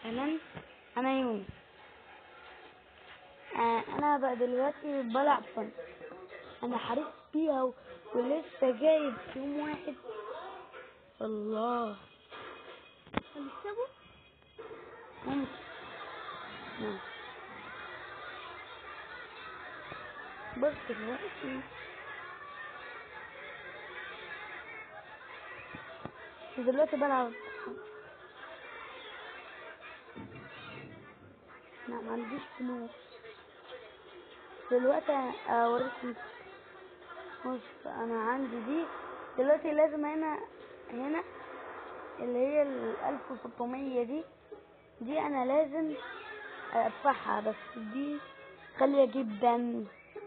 تمام انا يونس آه انا بقى دلوقتي بلعب فن انا حريص بيها و... ولسه جايب يوم واحد الله هنكسبه ممكن نعم. بص دلوقتي دلوقتي بلعب لا ما عنديش فلوس دلوقتي اوريكم بص انا عندي دي دلوقتي لازم هنا هنا اللي هي ال 1600 دي دي انا لازم ادفعها بس دي غالية جدا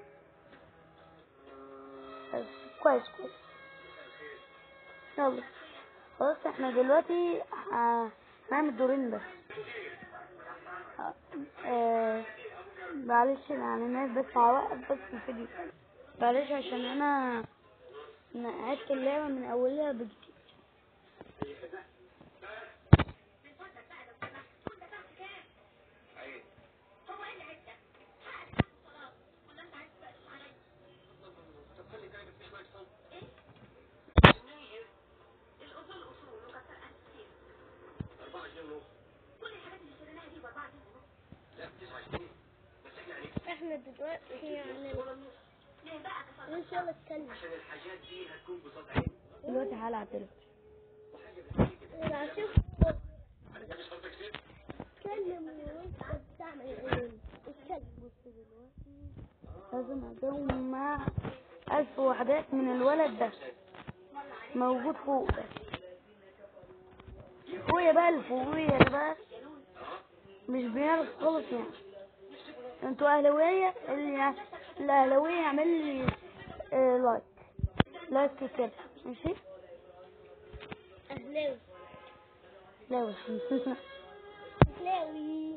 بس كويس كويس يلا خلاص احنا دلوقتي ه- هنعمل دورين بس اه، اه، معلش يعني الناس بس هوقف بس الفيديو معلش عشان انا انا عدت اللعبة من اولها بجديد احنا دلوقتي يعني ان شاء الله اتكلم دلوقتي هلعب دلوقتي لا شوف اتكلم وانت بتعمل ايه اتكلم بص دلوقتي لازم اجمع ألف وحدات من الولد ده موجود فوق ده اخويا بقى اللي فوقيا ده بقى مش بيعرف خالص يعني انتوا اهلاوية اللي يع- الاهلاوية يعمل لي آه لايك لايك كده ماشي اهلاوي لا مش اهلاوي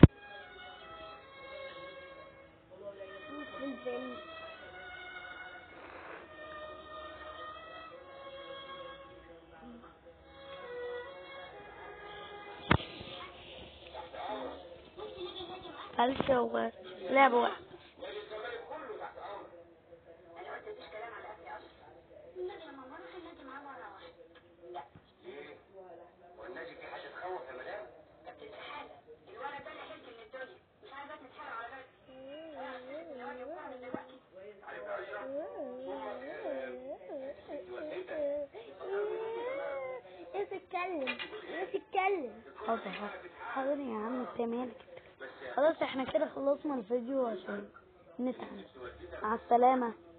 شوف البنت معلش هو لعبة واحدة ايه تتكلم ايه تتكلم حاضر حاضر حاضر يا عم انت مالك خلاص احنا كده خلصنا الفيديو عشان نتعب مع السلامة